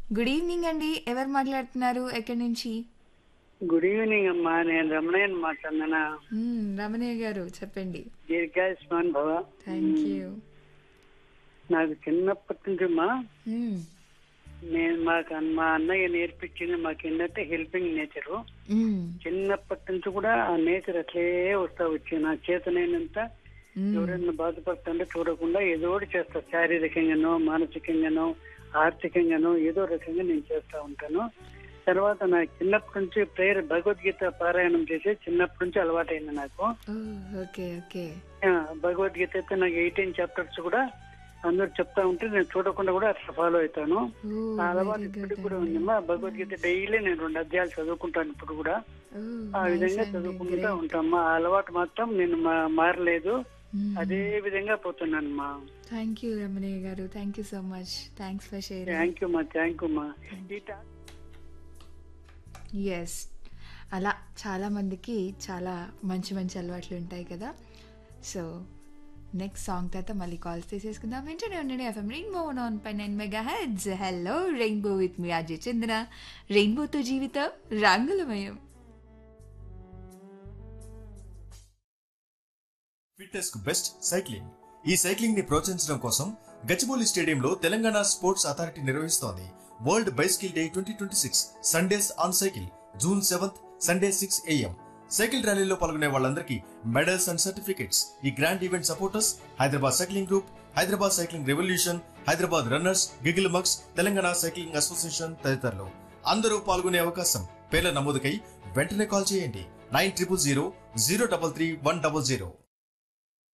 Good evening అండి ఎవరు మాట్లాడుతున్నారు ఎక్కడి నుంచి గుడ్ ఈవినింగ్ అమ్మా నేను రమణయ్యని మాట్లాడినా మ్మ్, రమణయ్య గారు చెప్పండి దీర్ఘాయుష్మాన్ భవ థ్యాంక్ యూ నాకు చిన్నప్పటి నుంచి అమ్మా మ్మ్, నేను మాకు అన్న- మా అన్నయ్య నేర్పించింది మాకు ఏంటంటే హెల్పింగ్ నేచరు మ్మ్, చిన్నప్పటి నుంచి కూడా ఆ నేచర్ అట్లే వస్తా వచ్చి నా చేతనైనంత మ్మ్. ఎవరైనా బాధపడుతుంటే చూడకుండా ఏదో ఒకటి చేస్తా శారీరకంగానో మానసికంగానో ఆర్థికంగానో ఏదో రకంగా నేను చేస్తా ఉంటాను తర్వాత నాకు చిన్నప్పటి నుంచి ప్రేయర్ భగవద్గీత పారాయణం చేసి చిన్నప్పటి నుంచి అలవాటైంది నాకు ఓ, ఓకే ఓకే ఆ, భగవద్గీత అయితే నాకు ఎయిటీన్ చాప్టర్స్ కూడా అందరు చెప్తా ఉంటే నేను చూడకుండా కూడా అట్లా ఫాలో అవుతాను ఓ ఆ అలవాటు వెరీ ఇప్పటికి గుడ్ కూడా ఉందమ్మా భగవద్గీత డైలీ నేను రెండు అధ్యాయాలు చదువుకుంటాను ఇప్పుడు కూడా ఆ విధంగా చదువుకుంటా ఉంటామ్మా ఆ అలవాటు మాత్రం నేను మా- మారలేదు అదే విధంగా పోతున్నానమ్మా thank you Ramanayya garu thank you so much thanks for sharing thank you మా థ్యాంక్ యూ మా ఈ టా- ఎస్ అలా చాలా మందికి చాలా మంచి మంచి అలవాట్లు ఉంటాయి కదా సో నెక్స్ట్ సాంగ్ తర్వాత మళ్ళీ కాల్స్ తీసేసుకుందాం వెంటనే ఉండండి ఎఫ్ఎం రెయిన్బో ఆన్ పై nine mega heads hello rainbow with మీ అజయ్ చంద్ర రెయిన్బోతో జీవితం రంగులమయం ఫిట్నెస్ కు బెస్ట్ సైక్లింగ్ ఈ సైక్లింగ్ ని ప్రోత్సహించడం కోసం గచ్చిబౌలి స్టేడియంలో తెలంగాణ స్పోర్ట్స్ అథారిటీ నిర్వహిస్తోంది world bicycle day twenty twenty six Sundays on cycle June seventh Sunday six AM cycle ర్యాలీలో పాల్గొనే వాళ్ళందరికీ మెడల్స్ అండ్ సర్టిఫికెట్స్ ఈ grand event supporters Hyderabad cycling group Hyderabad cycling revolution Hyderabad runners గిగిల్ మక్స్ తెలంగాణ సైక్లింగ్ అసోసియేషన్ తదితరులు అందరూ పాల్గొనే అవకాశం పేర్ల నమోదుకై వెంటనే కాల్ చేయండి nine triple zero zero double three one double zero